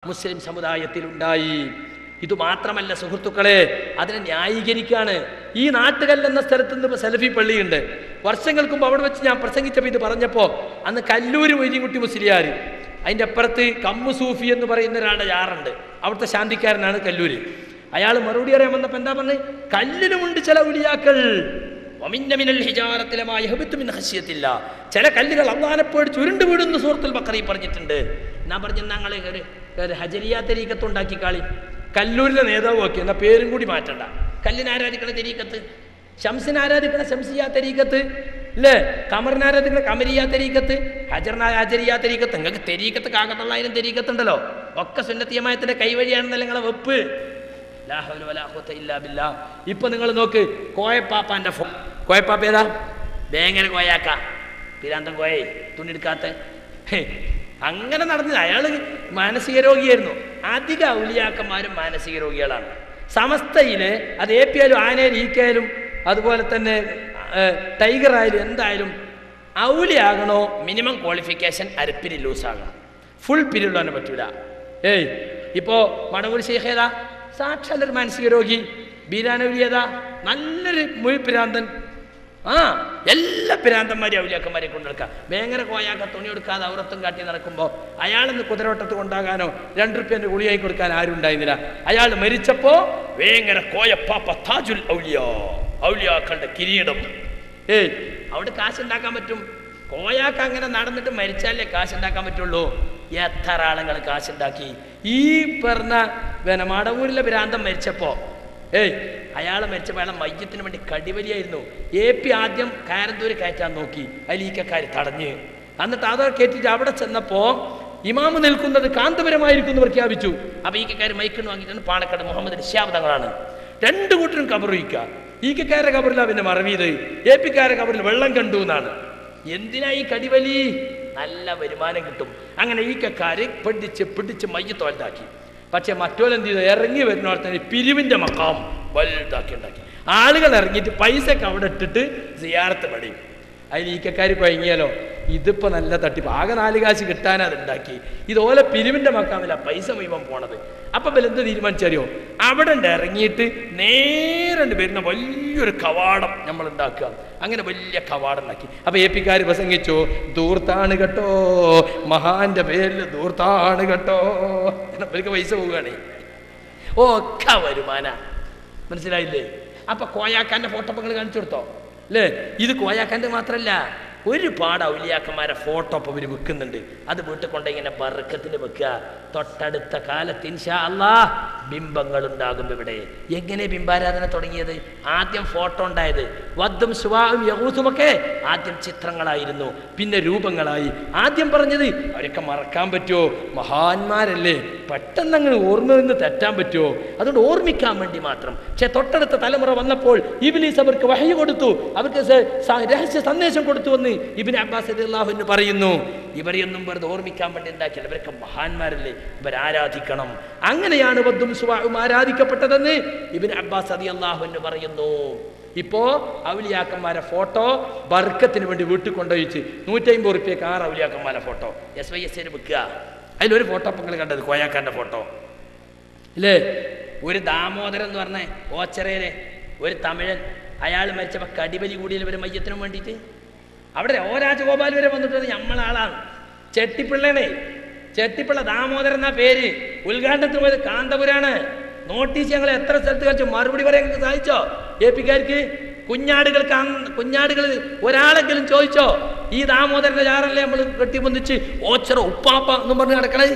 മുസ്ലിം സമുദായത്തിലുണ്ടായി ഇത് മാത്രമല്ല സുഹൃത്തുക്കളെ അതിനെ ന്യായീകരിക്കാണ് ഈ നാട്ടുകൽ എന്ന സ്ഥലത്ത് നിന്ന് ഇപ്പൊ സലഫി പള്ളിയുണ്ട് വർഷങ്ങൾക്ക് മുമ്പ് അവിടെ വെച്ച് ഞാൻ പ്രസംഗിച്ചപ്പോൾ ഇത് പറഞ്ഞപ്പോൾ അന്ന് കല്ലൂര് മൊയ്തീൻകുട്ടി മുസ്ലിയാർ അതിൻ്റെ അപ്പുറത്ത് കമ്മു സൂഫി എന്ന് പറയുന്ന ഒരാളുടെ യാറുണ്ട് അവിടുത്തെ ശാന്തിക്കാരനാണ് കല്ലൂര് അയാൾ മറുപടി അറിയാൻ വന്നപ്പോൾ എന്താ പറഞ്ഞത് കല്ലിനുമുണ്ട് ചില ഉലിയാക്കൾ വമിന്നമിനൽ ഹിജാറത്തിലമായ ഹബിത്തുമിൻ ഹസ്യത്തില്ല ചില കല്ലുകൾ അള്ളാനെ പേടിച്ച് ഉരുണ്ട് വീടുന്ന സൂറത്തുൽ ബക്കറി പറഞ്ഞിട്ടുണ്ട് ഞാൻ പറഞ്ഞു ഞങ്ങൾ ഒരു ഒരു ഹജരിയ തെരീക്കത്ത് ഉണ്ടാക്കി കാളി കല്ലൂരിലെ നേതാവ് ഒക്കെ എന്നാ പേരും കൂടി മാറ്റണ്ട കല്ലിന് ആരാധിക്കണ തെരീക്കത്ത് ഷംസിന് ആരാധിക്കണ ഷംസിയ തെരീക്കത്ത് ഇല്ലേ കമറിന് ആരാധിക്കണ കമരിയ തെരീക്കത്ത് ഹജറിന് ഹജരിയ തെരീക്കത്ത് നിങ്ങൾക്ക് തെരീക്കത്ത് കാക്കത്തൊള്ളായിരം തെരീക്കത്ത് ഉണ്ടല്ലോ ഒക്കെ സുന്നത്തിയമായത്തിന്റെ കൈവഴിയാണെന്നല്ല നിങ്ങളെ വെപ്പ് ലാ ഹൗല വലാ ഖുവത ഇല്ലാ ബില്ലാ. ഇപ്പൊ നിങ്ങൾ നോക്ക് കോയപ്പാപ്പാന്റെ ഫോ കോയപ്പാപ്പ ഏതാ വേങ്ങര കോയാക്ക പിരാന്തൻ കോയെ തുണിയെടുക്കാത്ത ഹേ, അങ്ങനെ നടന്നില്ല അയാള് മാനസിക രോഗിയായിരുന്നു അധിക ഔലിയാക്കന്മാരും മാനസിക രോഗികളാണ് സമസ്തയില് അത് എ പി ആയാലും ആനയാലും ഈക്കയാലും അതുപോലെ തന്നെ ഏർ, ടൈഗർ ആയാലും എന്തായാലും ഔലിയാകണോ മിനിമം ക്വാളിഫിക്കേഷൻ അരപ്പിരി ലൂസാകണം ഫുൾ പിരിയുള്ളവനെ പറ്റൂല ഏയ് ഇപ്പോ മടവൂർ ശേഖ് ഏതാ സാക്ഷാൽ ഒരു മാനസിക രോഗി ബീരാനൗലി ഏതാ നല്ലൊരു മുഴി പിരാന്തൻ ആ എല്ലാ പിരാന്തന്മാരെയും ഔലിയാക്കന്മാരെ കൊണ്ട് നടക്കുക ഭയങ്കര കോയാക്ക തുണി എടുക്കാതെ ഔറത്തും കാട്ടി നടക്കുമ്പോൾ അയാളിന്ന് കുതിരവട്ടത്ത് കൊണ്ടാകാനോ രണ്ട് റുപ്യൻ്റെ ഗുളിയായി കൊടുക്കാൻ ആരും ഉണ്ടായിരുന്നില്ല അയാൾ മരിച്ചപ്പോ വേങ്ങര കോയപ്പാപ്പ താജുൽ ഔലിയ ഔലിയാക്കളുടെ കിരീടം ഏയ് അവിടെ കാശുണ്ടാക്കാൻ പറ്റും കോയാക്ക അങ്ങനെ നടന്നിട്ട് മരിച്ചാലേ കാശുണ്ടാക്കാൻ പറ്റുള്ളൂ എത്ര ആളുകൾ കാശുണ്ടാക്കി ഈ പറഞ്ഞ പിന്നെ മടവൂരിലെ ഭ്രാന്തം മരിച്ചപ്പോ ഏയ് അയാൾ മരിച്ചപ്പോൾ അയാളെ മയ്യത്തിന് വേണ്ടി കടിവലിയായിരുന്നു എ പി ആദ്യം കാരന്തൂര് കയറ്റാൻ നോക്കി അലീക്കക്കാർ തടഞ്ഞ് എന്നിട്ട് അത് കയറ്റിട്ട് അവിടെ ചെന്നപ്പോ ഇമാമ് നിൽക്കുന്നത് കാന്തപുരമായിരിക്കും എന്ന് പ്രഖ്യാപിച്ചു അപ്പൊ ഈക്കക്കാർ മൈക്കിന് വാങ്ങിയിട്ടാണ് പാണക്കാട് മുഹമ്മദ് നിശാബ്ദങ്ങളാണ് രണ്ടു കൂട്ടരും കബറിയിക്കുക ഈക്കക്കാരുടെ കബറിലാ പിന്നെ മറവിയത് എ പിക്കാരുടെ കബറിൽ വെള്ളം കണ്ടു എന്നാണ് എന്തിനാ ഈ കടിവലി നല്ല വരുമാനം കിട്ടും അങ്ങനെ ഈക്കക്കാര് പിടിച്ച് പിടിച്ച് മയ്യത്ത് വലുതാക്കി പക്ഷെ മറ്റോലെന്ത് ചെയ്തു ഇറങ്ങി വരുന്ന തന്നെ പിരിവിന്റെ മക്കാം വലുതാക്കി ഉണ്ടാക്കി ആളുകൾ ഇറങ്ങിയിട്ട് പൈസ ഒക്കെ അവിടെ ഇട്ടിട്ട് സിയാറത്ത് പടിയും അതിൽ ഈക്കക്കാർ കുഴങ്ങിയാലോ ഇതിപ്പോ നല്ല തട്ടിപ്പ് ആകെ നാല് കാശ് കിട്ടാനാ അത് ഉണ്ടാക്കി ഇതുപോലെ പിരിവിന്റെ മക്കാമില്ല പൈസ മുഴുവൻ പോണത് അപ്പൊ ബലെന്ത് തീരുമാനിച്ചറിയോ അവിടെ ഉണ്ട് ഇറങ്ങിയിട്ട് നേരെ ഉണ്ട് വരുന്ന വലിയൊരു കവാടം നമ്മൾ ഉണ്ടാക്കുക അങ്ങനെ വലിയ കവാടം ഉണ്ടാക്കി അപ്പൊ എ പിക്കാർ പ്രസംഗിച്ചു ദൂർത്താണ് കേട്ടോ മഹാന്റെ പേരിൽ ദൂർത്താണ് കേട്ടോ ഇവർക്ക് പൈസ പോവുകയാണേ ഒക്കെ വരുമാന മനസ്സിലായില്ലേ അപ്പൊ കോയാക്കാന്റെ ഫോട്ടോ നിങ്ങൾ കാണിച്ചു കൊടുത്തോ അല്ലേ ഇത് കോയാക്കാന്റെ മാത്രല്ല ഒരുപാട് ഔലിയാക്കന്മാരെ ഫോട്ടോ ഇപ്പൊ ഇവര് വെക്കുന്നുണ്ട് അത് വീട്ടിൽ കൊണ്ട് ഇങ്ങനെ ബർക്കത്തിന് വെക്കുക തൊട്ടടുത്ത കാലത്ത് ഇൻഷാ അല്ലാ ബിംബങ്ങൾ ഉണ്ടാകും ഇവിടെ എങ്ങനെ ബിംബാരാധന തുടങ്ങിയത് ആദ്യം ഫോട്ടോ ഉണ്ടായത് വദ്ദും സുവാവും യഹൂസുമൊക്കെ ആദ്യം ചിത്രങ്ങളായിരുന്നു പിന്നെ രൂപങ്ങളായി ആദ്യം പറഞ്ഞത് അവരൊക്കെ മറക്കാൻ പറ്റുമോ മഹാന്മാരല്ലേ പെട്ടെന്ന് അങ്ങ് ഓർമ്മ നിന്ന് തെറ്റാൻ പറ്റുമോ അതുകൊണ്ട് ഓർമ്മിക്കാൻ വേണ്ടി മാത്രം പക്ഷെ തൊട്ടടുത്ത തലമുറ വന്നപ്പോൾ ഇബിലീസ് അവർക്ക് വഹയ കൊടുത്തു അവർക്ക് സ- സ- രഹസ്യ സന്ദേശം കൊടുത്തു എന്ന് ഇബിൻ അബ്ബാസ് അള്ളാഹുവിന് പറയുന്നു ഇവരെയൊന്നും വെറുതെ ഓർമ്മിക്കാൻ വേണ്ടി ഉണ്ടാക്കില്ല ഇവരൊക്കെ മഹാന്മാരല്ലേ ഇവരാരാധിക്കണം അങ്ങനെയാണ് വദ്ദും സുവാഹും ആരാധിക്കപ്പെട്ടതെന്ന് ഇബിൻ അബ്ബാസ് അതി അള്ളാഹുവിന് പറയുന്നു ഇപ്പോ ഔലിയാക്കന്മാരെ ഫോട്ടോ ബർക്കത്തിന് വേണ്ടി വീട്ടിൽ കൊണ്ടുപോയിച്ച് നൂറ്റമ്പത് റുപ്യക്ക് ആറ് ഔലിയാക്കന്മാരെ ഫോട്ടോ എസ് വൈ എസ് വെക്കുക അതിലൊരു ഫോട്ടോ ഇപ്പം നിങ്ങൾ കണ്ടത് കോയാക്കാന്റെ ഫോട്ടോ ഇല്ലേ ഒരു ദാമോദരൻ എന്ന് പറഞ്ഞ ഓച്ചറയിലെ ഒരു തമിഴൻ അയാൾ മരിച്ചപ്പോൾ കടിബലി കൂടിയിൽ ഇവർ മയ്യത്തിനും വേണ്ടിയിട്ട് അവിടെ ഓ രാജഗോപാൽ വരെ വന്നിട്ട് നമ്മളാളാണ് ചെട്ടിപ്പിള്ളേണേ ചെട്ടിപ്പിള്ള ദാമോദരൻ എന്നാ പേര് ഉദ്ഘാടനത്തിന് പോയത് കാന്തപുരാണ് നോട്ടീസ് ഞങ്ങൾ എത്ര സ്ഥലത്ത് കളിച്ചു മറുപടി പറയാൻ നിങ്ങൾക്ക് സാധിച്ചോ എ പിക്കാർക്ക് കുഞ്ഞാടുകൾക്ക് അന്ന് കുഞ്ഞാടുകൾ ഒരാളെങ്കിലും ചോദിച്ചോ ഈ ദാമോദരന്റെ ചാറല്ലേ നമ്മൾ കെട്ടിപ്പൊന്നിച്ച് ഓച്ചറ ഉപ്പാപ്പ എന്നും പറഞ്ഞ് നടക്കണേ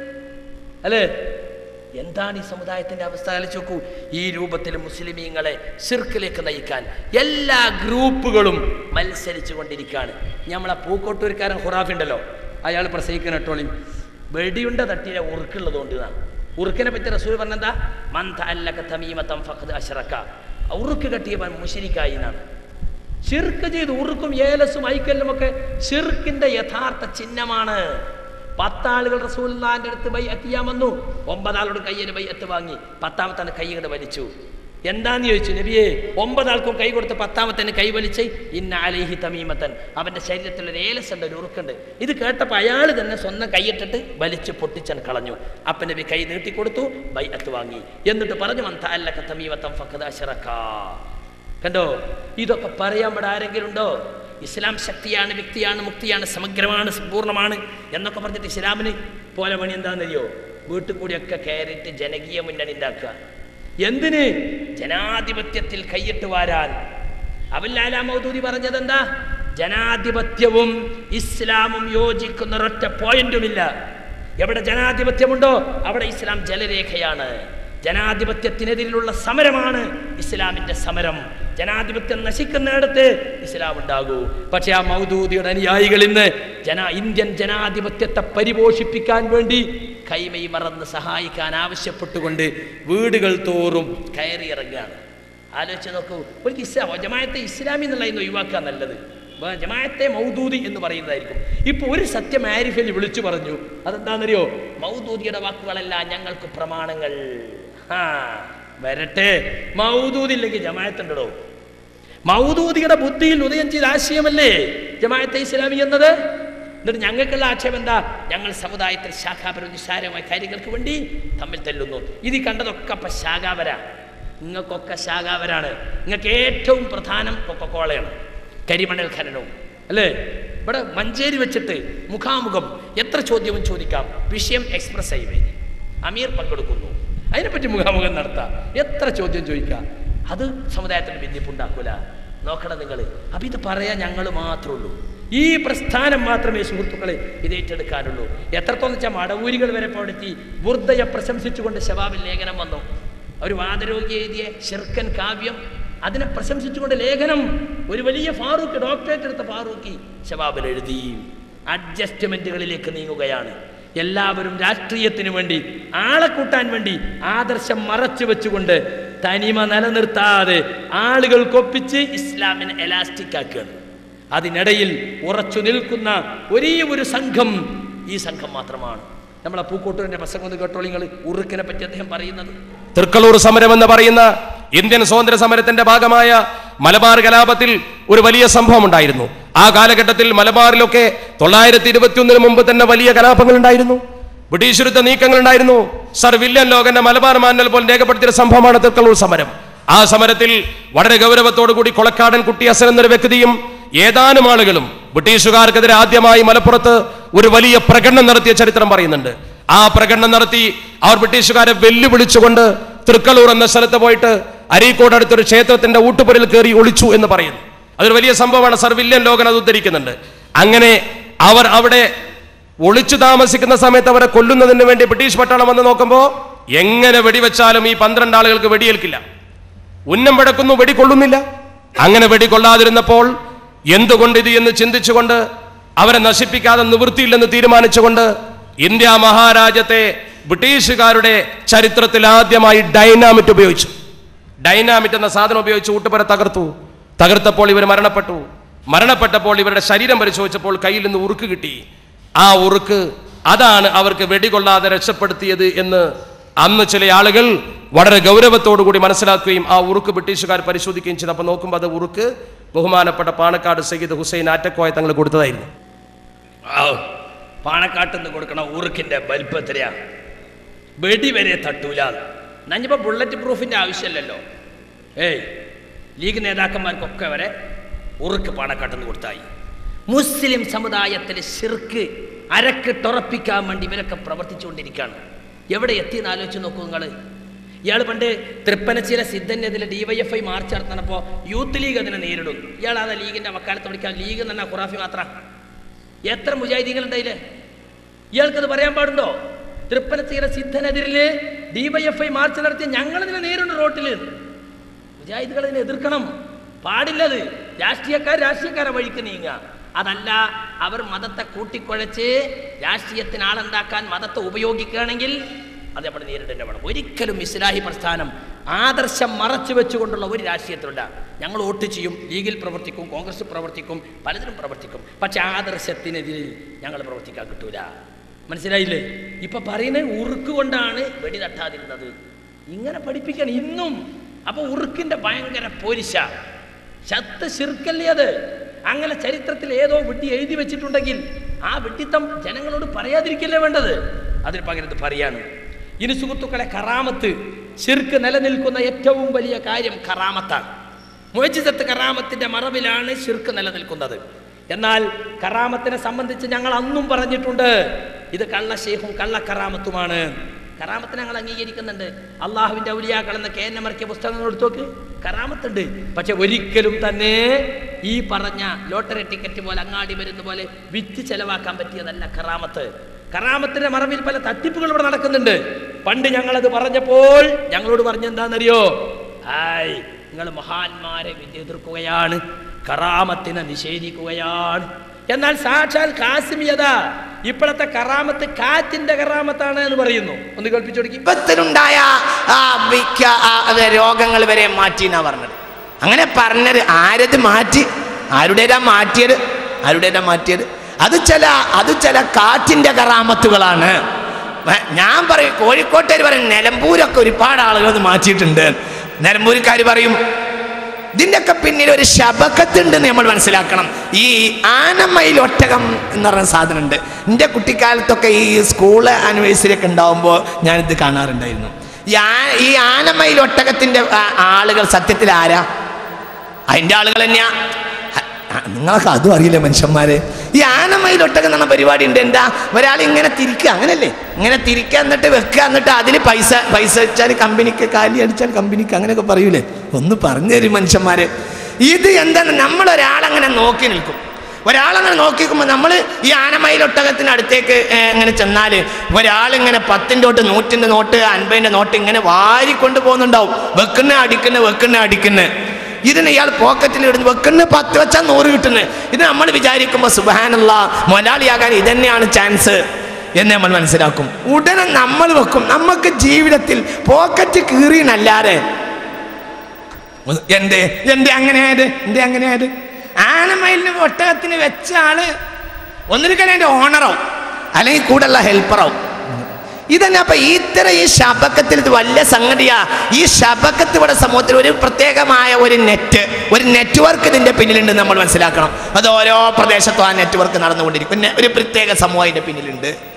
അല്ലേ എന്താണ് ഈ സമുദായത്തിന്റെ അവസ്ഥ ആലോചിച്ച് നോക്കൂ ഈ രൂപത്തിൽ മുസ്ലിമീങ്ങളെ സിർക്കിലേക്ക് നയിക്കാൻ എല്ലാ ഗ്രൂപ്പുകളും മത്സരിച്ചു കൊണ്ടിരിക്കുകയാണ് നമ്മളെ പൂക്കോട്ടൂർക്കാരൻ ഖുറാഫി ഉണ്ടല്ലോ അയാൾ പ്രസംഗിക്കുന്ന ടോളി വെടിയുണ്ട തട്ടിയിലെ ഉറുക്കുള്ളതുകൊണ്ട് എന്നാണ് ഉറുക്കിനെ പറ്റി റസൂൽ പറഞ്ഞെന്താ മന്ത അല്ലക തമീമത്തം ഫഖദ് അശ്റക്ക ഉറുക്ക് കെട്ടിയവൻ മുശരിക്കായി എന്നാണ് ഷിർക്ക് ചെയ്ത് ഉറുക്കും ഏലസും ഐക്കല്ലും ഒക്കെ ഷിർക്കിന്റെ യഥാർത്ഥ ചിഹ്നമാണ് പത്താളുകൾ റസൂലിന്റെ അടുത്ത് ബൈ എത്തിയാൻ വന്നു ഒമ്പതാളോട് കയ്യിൽ ബൈ എത്ത് വാങ്ങി പത്താമത്താണ് കൈ ഇങ്ങോട്ട് വലിച്ചു എന്താന്ന് ചോദിച്ചു നബിയെ ഒമ്പതാൾക്കും കൈ കൊടുത്ത് പത്താമത്തന്നെ കൈ വലിച്ച് ഇന്ന അലേഹി തമീമത്തൻ അവന്റെ ശരീരത്തിൽ ഒരു ഏലസുണ്ട് ഒരു ഉറുക്കുണ്ട് ഇത് കേട്ടപ്പോൾ അയാൾ തന്നെ സ്വന്തം കൈയിട്ടിട്ട് വലിച്ച് പൊട്ടിച്ചൻ കളഞ്ഞു അപ്പൻ നബി കൈ നീട്ടിക്കൊടുത്തു ബൈഅത്ത് വാങ്ങി എന്നിട്ട് പറഞ്ഞു മന്താലക്ക തമീമത്തം ഫഖദ് അശ്റക്കാ കണ്ടോ ഇതൊക്കെ പറയാൻ ഇവിടെ ആരെങ്കിലും ഉണ്ടോ ഇസ്ലാം ശക്തിയാണ് വ്യക്തിയാണ് മുക്തിയാണ് സമഗ്രമാണ് സമ്പൂർണ്ണമാണ് എന്നൊക്കെ പറഞ്ഞിട്ട് ഇസ്ലാമിന് പോലെ പണി എന്താണെന്നറിയോ വീട്ടിൽ കൂടിയൊക്കെ കയറിയിട്ട് ജനകീയ മുന്നണി ഉണ്ടാക്കുക എന്തിന് ജനാധിപത്യത്തിൽ കൈയിട്ട് വാരാൻ അബുല്ലാല മൗദൂദി പറഞ്ഞത് എന്താ ജനാധിപത്യവും ഇസ്ലാമും യോജിക്കുന്ന ഒരൊറ്റ പോയിന്റുമില്ല എവിടെ ജനാധിപത്യമുണ്ടോ അവിടെ ഇസ്ലാം ജലരേഖയാണ് ജനാധിപത്യത്തിനെതിരിലുള്ള സമരമാണ് ഇസ്ലാമിന്റെ സമരം ജനാധിപത്യം നശിക്കുന്നിടത്ത് ഇസ്ലാം ഉണ്ടാകൂ പക്ഷെ ആ മൗദൂദിയുടെ അനുയായികൾ ഇന്ന് ജന ഇന്ത്യൻ ജനാധിപത്യത്തെ പരിപോഷിപ്പിക്കാൻ വേണ്ടി കൈമൈ മറന്ന് സഹായിക്കാൻ ആവശ്യപ്പെട്ടുകൊണ്ട് വീടുകൾ തോറും കയറിയിറങ്ങുകയാണ് ആലോചിച്ച് നോക്കൂ ഒരു ഇസ്ലാം ജമായത്തെ ഇസ്ലാമി എന്നുള്ളതിന് ഒഴിവാക്കുക നല്ലത് വ- ജമാഅത്തെ മൗദൂദി എന്ന് പറയുന്നതായിരിക്കും ഇപ്പോൾ ഒരു സത്യം ആരിഫലി വിളിച്ചു പറഞ്ഞു അതെന്താണെന്നറിയോ മൗദൂദിയുടെ വാക്കുകളല്ല ഞങ്ങൾക്ക് പ്രമാണങ്ങൾ ആ വരട്ടെ മൗദൂദില്ലെങ്കിൽ ജമാഅത്തുണ്ടോ മൗദൂദിയുടെ ബുദ്ധിയിൽ ഉദയം ചെയ്ത ആശയമല്ലേ ജമാഅത്തെ ഇസ്ലാമി എന്നത് എന്നിട്ട് ഞങ്ങൾക്കുള്ള ആക്ഷേപം എന്താ ഞങ്ങൾ സമുദായത്തിൽ ശാഖാപര നിസ്സാരമായ കാര്യങ്ങൾക്ക് വേണ്ടി തമ്മിൽ തല്ലുന്നു ഇത് ഈ കണ്ടതൊക്കെ അപ്പം ശാഖാപര നിങ്ങൾക്കൊക്കെ ശാഖാപരാണ് നിങ്ങൾക്ക് ഏറ്റവും പ്രധാനം കൊക്കക്കോളയാണ് കരിമണൽ ഖനനവും അല്ലേ ഇവിടെ മഞ്ചേരി വെച്ചിട്ട് മുഖാമുഖം എത്ര ചോദ്യവും ചോദിക്കാം വിഷയം എക്സ്പ്രസ് ഹൈവേ അമീർ പങ്കെടുക്കുന്നു അതിനെപ്പറ്റി മുഖാമുഖം നടത്താം എത്ര ചോദ്യം ചോദിക്കാം അത് സമുദായത്തിന് ഭിന്നിപ്പുണ്ടാക്കൂല നോക്കണം നിങ്ങൾ അപ്പം ഇത് പറയാൻ ഞങ്ങൾ മാത്രമേ ഉള്ളൂ ഈ പ്രസ്ഥാനം മാത്രമേ സുഹൃത്തുക്കളെ ഇത് ഏറ്റെടുക്കാനുള്ളൂ എത്രത്തോളം വെച്ചാൽ മടവൂരികൾ വരെ പോടെത്തി ബുർദയെ പ്രശംസിച്ചുകൊണ്ട് ശവാബിൽ ലേഖനം വന്നു ഒരു വാദരോഗി എഴുതിയ ഷിർക്കൻ കാവ്യം അതിനെ പ്രശംസിച്ചുകൊണ്ട് ലേഖനം ഒരു വലിയ ഫാറൂഖ് ഡോക്ടറേറ്റ് എടുത്ത ഫാറൂഖി ശവാബിൽ എഴുതി അഡ്ജസ്റ്റ്മെന്റുകളിലേക്ക് നീങ്ങുകയാണ് എല്ലാവരും രാഷ്ട്രീയത്തിന് വേണ്ടി ആളെ കൂട്ടാൻ വേണ്ടി ആദർശം മറച്ചു വെച്ചുകൊണ്ട് തനിമ നിലനിർത്താതെ ആളുകൾക്കൊപ്പിച്ച് ഇസ്ലാമിനെ എലാസ്റ്റിക് ആക്കുകയാണ് അതിനിടയിൽ ഉറച്ചു നിൽക്കുന്ന ഒരേ ഒരു സംഘം ഈ സംഘം മാത്രമാണ് നമ്മളെ പൂക്കോട്ടൂരിന്റെ പ്രസംഗം ഒന്ന് കേട്ടോളി നിങ്ങൾ ഉറുക്കിനെ പറ്റി അദ്ദേഹം പറയുന്നത് തൃക്കളൂർ സമരം എന്ന് പറയുന്ന ഇന്ത്യൻ സ്വാതന്ത്ര്യ സമരത്തിന്റെ ഭാഗമായ മലബാർ കലാപത്തിൽ ഒരു വലിയ സംഭവം ഉണ്ടായിരുന്നു ആ കാലഘട്ടത്തിൽ മലബാറിലൊക്കെ തൊള്ളായിരത്തി ഇരുപത്തിയൊന്നിന് മുമ്പ് തന്നെ വലിയ കലാപങ്ങൾ ഉണ്ടായിരുന്നു ബ്രിട്ടീഷ് വിരുദ്ധ നീക്കങ്ങൾ ഉണ്ടായിരുന്നു സർ വില്യം ലോകന്റെ മലബാർ മാനൽ പോൽ രേഖപ്പെടുത്തിയ സംഭവമാണ് തൃക്കളൂർ സമരം ആ സമരത്തിൽ വളരെ ഗൗരവത്തോടു കൂടി കൊളക്കാടൻ കുട്ടി ഹസൻ എന്നൊരു വ്യക്തിയും ഏതാനും ആളുകളും ബ്രിട്ടീഷുകാർക്കെതിരെ ആദ്യമായി മലപ്പുറത്ത് ഒരു വലിയ പ്രകടനം നടത്തിയ ചരിത്രം പറയുന്നുണ്ട് ആ പ്രകടനം നടത്തി അവർ ബ്രിട്ടീഷുകാരെ വെല്ലുവിളിച്ചുകൊണ്ട് തൃക്കളൂർ എന്ന സ്ഥലത്ത് പോയിട്ട് അരീക്കോട് അടുത്തൊരു ക്ഷേത്രത്തിന്റെ ഊട്ടുപുരയിൽ കയറി ഒളിച്ചു എന്ന് പറയുന്നു അതൊരു വലിയ സംഭവമാണ് സർ വില്യം ലോകൻ അത് ഉദ്ധരിക്കുന്നുണ്ട് അങ്ങനെ അവർ അവിടെ ഒളിച്ചു താമസിക്കുന്ന സമയത്ത് അവരെ കൊല്ലുന്നതിന് വേണ്ടി ബ്രിട്ടീഷ് പട്ടാളം വന്ന് നോക്കുമ്പോൾ എങ്ങനെ വെടിവെച്ചാലും ഈ പന്ത്രണ്ട് ആളുകൾക്ക് വെടിയേൽക്കില്ല ഉന്നം പിടക്കുന്നു വെടികൊള്ളുന്നില്ല അങ്ങനെ വെടികൊള്ളാതിരുന്നപ്പോൾ എന്തുകൊണ്ട് ഇത് എന്ന് ചിന്തിച്ചുകൊണ്ട് അവരെ നശിപ്പിക്കാതെ നിവൃത്തിയില്ലെന്ന് തീരുമാനിച്ചുകൊണ്ട് ഇന്ത്യ മഹാരാജ്യത്തെ ബ്രിട്ടീഷുകാരുടെ ചരിത്രത്തിൽ ആദ്യമായി ഡൈനാമിറ്റ് ഉപയോഗിച്ചു ഡൈനാമിറ്റ് എന്ന സാധനം ഉപയോഗിച്ച് ഊട്ടുപുര തകർത്തു തകർത്തപ്പോൾ ഇവർ മരണപ്പെട്ടു മരണപ്പെട്ടപ്പോൾ ഇവരുടെ ശരീരം പരിശോധിച്ചപ്പോൾ കയ്യിൽ നിന്ന് ഉറുക്ക് കിട്ടി ആ ഉറുക്ക് അതാണ് അവർക്ക് വെടികൊള്ളാതെ രക്ഷപ്പെടുത്തിയത് എന്ന് അന്ന് ചില ആളുകൾ വളരെ ഗൗരവത്തോടു കൂടി മനസ്സിലാക്കുകയും ആ ഉറുക്ക് ബ്രിട്ടീഷുകാർ പരിശോധിക്കുകയും ചെയ്തു അപ്പോൾ നോക്കുമ്പോൾ അത് ഉറുക്ക് ബഹുമാനപ്പെട്ട പാണക്കാട് സയ്യിദ് ഹുസൈൻ ആറ്റക്കോയ തങ്ങൾ കൊടുത്തതായിരുന്നു പാണക്കാട്ടിൽ നിന്ന് കൊടുക്കണ ഉറുക്കിന്റെ വലിപ്പത്തിലാ വെടി വരെ തട്ടൂല നഞ്ഞപ്പോ ബുള്ളറ്റ് പ്രൂഫിന്റെ ആവശ്യമില്ലല്ലോ ഏയ് ലീഗ് നേതാക്കന്മാർക്കൊക്കെ വരെ ഉറുക്ക് പാണക്കാട്ടിൽ നിന്ന് കൊടുത്തായി മുസ്ലിം സമുദായത്തിലെ ശിർക്ക് അരക്കിട്ടുറപ്പിക്കാൻ വേണ്ടി ഇവരൊക്കെ പ്രവർത്തിച്ചുകൊണ്ടിരിക്കുകയാണ് എവിടെ എത്തിയെന്ന് ആലോചിച്ച് നോക്കൂ നിങ്ങൾ ഇയാൾ പണ്ട് തൃപ്പനച്ചിലെ സിദ്ധനെതിരെ ഡിവൈഎഫ്ഐ മാർച്ച് നടത്തുന്നപ്പോൾ യൂത്ത് ലീഗ് അതിനെ നേരിടും ഇയാൾ അതാ ലീഗിന്റെ വക്കാലത്ത് പഠിക്കാൻ ലീഗ് എന്ന് പറഞ്ഞാൽ ഖുറാഫി മാത്രം എത്ര മുജാഹിദീങ്ങൾ ഉണ്ടായില്ലേ ഇയാൾക്കത് പറയാൻ പാടുണ്ടോ തൃപ്പനച്ചീര സിദ്ധനെതിരില് ഡിവൈഎഫ്ഐ മാർച്ച് നടത്തി ഞങ്ങൾ ഇതിനെ നേരിടും റോട്ടിൽ മുജാഹിദുകൾ ഇതിനെ എതിർക്കണം പാടില്ലത് രാഷ്ട്രീയക്കാർ രാഷ്ട്രീയക്കാരെ വഴിക്ക് നീങ്ങുക അതല്ല അവർ മതത്തെ കൂട്ടിക്കുഴച്ച് രാഷ്ട്രീയത്തിന് ആളുണ്ടാക്കാൻ മതത്തെ ഉപയോഗിക്കുകയാണെങ്കിൽ അത് നമ്മൾ നേരിടേണ്ട വേണം ഒരിക്കലും ഇസ്ലാഹി പ്രസ്ഥാനം ആദർശം മറച്ചു വെച്ചുകൊണ്ടുള്ള ഒരു രാഷ്ട്രീയത്തിലല്ല ഞങ്ങൾ വോട്ട് ചെയ്യും ലീഗിൽ പ്രവർത്തിക്കും കോൺഗ്രസ് പ്രവർത്തിക്കും പലതിലും പ്രവർത്തിക്കും പക്ഷെ ആദർശത്തിനെതിരിൽ ഞങ്ങൾ പ്രവർത്തിക്കാൻ കിട്ടൂല മനസ്സിലായില്ലേ ഇപ്പൊ പറയുന്നത് ഉറുക്ക് കൊണ്ടാണ് വെടി തട്ടാതിരുന്നത് ഇങ്ങനെ പഠിപ്പിക്കാൻ ഇന്നും അപ്പൊ ഉറുക്കിന്റെ ഭയങ്കര പോരിശ ശത്ത് ശിർക്കല്ലേ അത് അങ്ങനെ ചരിത്രത്തിൽ ഏതോ വിഡ്ഢി എഴുതി വെച്ചിട്ടുണ്ടെങ്കിൽ ആ വിഡ്ഢിത്തം ജനങ്ങളോട് പറയാതിരിക്കല്ലേ വേണ്ടത് അതിന് പകരം ഇത് പറയാണ് ഇനി സുഹൃത്തുക്കളെ കറാമത്ത് ശിർക്ക് നിലനിൽക്കുന്ന ഏറ്റവും വലിയ കാര്യം കറാമത്താണ് മോചിതത്ത് കറാമത്തിന്റെ മറവിലാണ് ശിർക്ക് നിലനിൽക്കുന്നത് എന്നാൽ കറാമത്തിനെ സംബന്ധിച്ച് ഞങ്ങൾ അന്നും പറഞ്ഞിട്ടുണ്ട് ഇത് കള്ളശേഖും കള്ളക്കറാമത്തുമാണ് കറാമത്തിനെ ഞങ്ങൾ അംഗീകരിക്കുന്നുണ്ട് അള്ളാഹുവിന്റെ ഔലിയാക്കൾ എന്ന കെ എൻ ഇറക്കിയ പുസ്തകങ്ങൾ എടുത്തു നോക്ക് കറാമത്തുണ്ട് പക്ഷെ ഒരിക്കലും തന്നെ ഈ പറഞ്ഞ ലോട്ടറി ടിക്കറ്റ് പോലെ അങ്ങാടി മരുന്ന് പോലെ വിറ്റ് ചെലവാക്കാൻ പറ്റിയതല്ല കറാമത്ത് കറാമത്തിന്റെ മറവിൽ പല തട്ടിപ്പുകൾ ഇവിടെ നടക്കുന്നുണ്ട് പണ്ട് ഞങ്ങളത് പറഞ്ഞപ്പോൾ ഞങ്ങളോട് പറഞ്ഞെന്താണെന്നറിയോ ഹായ് നിങ്ങൾ മഹാന്മാരെ വിദ്യ എതിർക്കുകയാണ് കറാമത്തിനെ നിഷേധിക്കുകയാണ് എന്നാൽ സാക്ഷാൽ കാസിമിയത ഇപ്പോഴത്തെ കറാമത്ത് കാറ്റിന്റെ കറാമത്താണ് എന്ന് പറയുന്നു ഒന്ന് കേൾപ്പിച്ചു കൊടുക്കി വിപത്തിലുണ്ടായ ആ മിക്ക ആ അത് രോഗങ്ങൾ വരെ മാറ്റി എന്നാ പറഞ്ഞത് അങ്ങനെ പറഞ്ഞത് ആരത് മാറ്റി ആരുടേതാ മാറ്റിയത് ആരുടേതാ മാറ്റിയത് അത് ചില അത് ചില കാറ്റിന്റെ കറാമത്തുകളാണ് വ- ഞാൻ പറയും കോഴിക്കോട്ടുകാർ പറയും നിലമ്പൂരൊക്കെ ഒരുപാട് ആളുകൾ അത് മാറ്റിയിട്ടുണ്ട് നിലമ്പൂർക്കാർ പറയും ഇതിൻ്റെയൊക്കെ പിന്നിൽ ഒരു ശബക്കത്തുണ്ടെന്ന് നമ്മൾ മനസ്സിലാക്കണം ഈ ആനമയിൽ ഒട്ടകം എന്ന് പറഞ്ഞ സാധനമുണ്ട് എൻ്റെ കുട്ടിക്കാലത്തൊക്കെ ഈ സ്കൂൾ ആനിവേഴ്സറി ഒക്കെ ഉണ്ടാവുമ്പോൾ ഞാനിത് കാണാറുണ്ടായിരുന്നു ഈ ആ- ഈ ആനമയിൽ ഒട്ടകത്തിൻ്റെ ആ- ആളുകൾ സത്യത്തിൽ ആരാ അതിൻ്റെ ആളുകൾ തന്നെയാ അ- നിങ്ങൾക്ക് അതും അറിയില്ല മനുഷ്യന്മാരെ ഈ ആനമയിൽ ഒട്ടകം എന്ന പരിപാടി ഉണ്ട് എന്താ ഒരാൾ ഇങ്ങനെ തിരിക്കുക അങ്ങനല്ലേ ഇങ്ങനെ തിരിക്കുക എന്നിട്ട് വെക്കുക എന്നിട്ട് അതിൽ പൈസ പൈസ വെച്ചാൽ കമ്പനിക്ക് കാലി അടിച്ചാൽ കമ്പനിക്ക് അങ്ങനെയൊക്കെ പറയൂലേ ഒന്ന് പറഞ്ഞു തരും മനുഷ്യന്മാരെ ഇത് എന്താണ് നമ്മളൊരാളങ്ങനെ നോക്കി നിൽക്കും ഒരാളങ്ങനെ നോക്കി നിൽക്കുമ്പോൾ നമ്മൾ ഈ ആനമയിൽ ഒട്ടകത്തിന് അടുത്തേക്ക് ഏ, ഇങ്ങനെ ചെന്നാൽ ഒരാളിങ്ങനെ പത്തിൻ്റെ തൊട്ട് നൂറ്റിൻ്റെ നോട്ട് അൻപതിൻ്റെ നോട്ട് ഇങ്ങനെ വാരിക്കൊണ്ട് പോകുന്നുണ്ടാവും വെക്കുന്ന അടിക്കുന്ന വെക്കുന്ന അടിക്കുന്ന ഇതിന് ഇയാൾ പോക്കറ്റിൽ ഇടുന്നു വെക്കുന്ന പത്ത് വെച്ചാൽ നൂറ് കിട്ടുന്നത് ഇത് നമ്മൾ വിചാരിക്കുമ്പോൾ സുബാനുള്ള മൊലാളിയാകാൻ ഇതന്നെയാണ് ചാൻസ് എന്ന് നമ്മൾ മനസ്സിലാക്കും ഉടനെ നമ്മൾ വെക്കും നമുക്ക് ജീവിതത്തിൽ പോക്കറ്റ് കീറിയെന്നല്ലാതെ എന്തേ എന്തേ അങ്ങനെ ആയത് എന്തേ അങ്ങനെ ആയത് ആനമയിലിന് ഒട്ടകത്തിന് വെച്ച ആള് ഒന്നിരിക്കാൻ അതിന്റെ ഓണറാവും അല്ലെങ്കിൽ കൂടെയുള്ള ഹെൽപ്പറാവും ഇതന്നെ അപ്പൊ ഇത്തരം ഈ ശബക്കത്തിൽ ഇത് വലിയ സംഗതിയാ ഈ ശബക്കത്ത് ഇവിടെ സമൂഹത്തിൽ ഒരു പ്രത്യേകമായ ഒരു നെറ്റ് ഒരു നെറ്റ്വർക്ക് ഇതിന്റെ പിന്നിലുണ്ട് നമ്മൾ മനസ്സിലാക്കണം അത് ഓരോ പ്രദേശത്തും ആ നെറ്റ്വർക്ക് നടന്നുകൊണ്ടിരിക്കും പിന്നെ ഒരു പ്രത്യേക സമൂഹം അതിന്റെ പിന്നിലുണ്ട്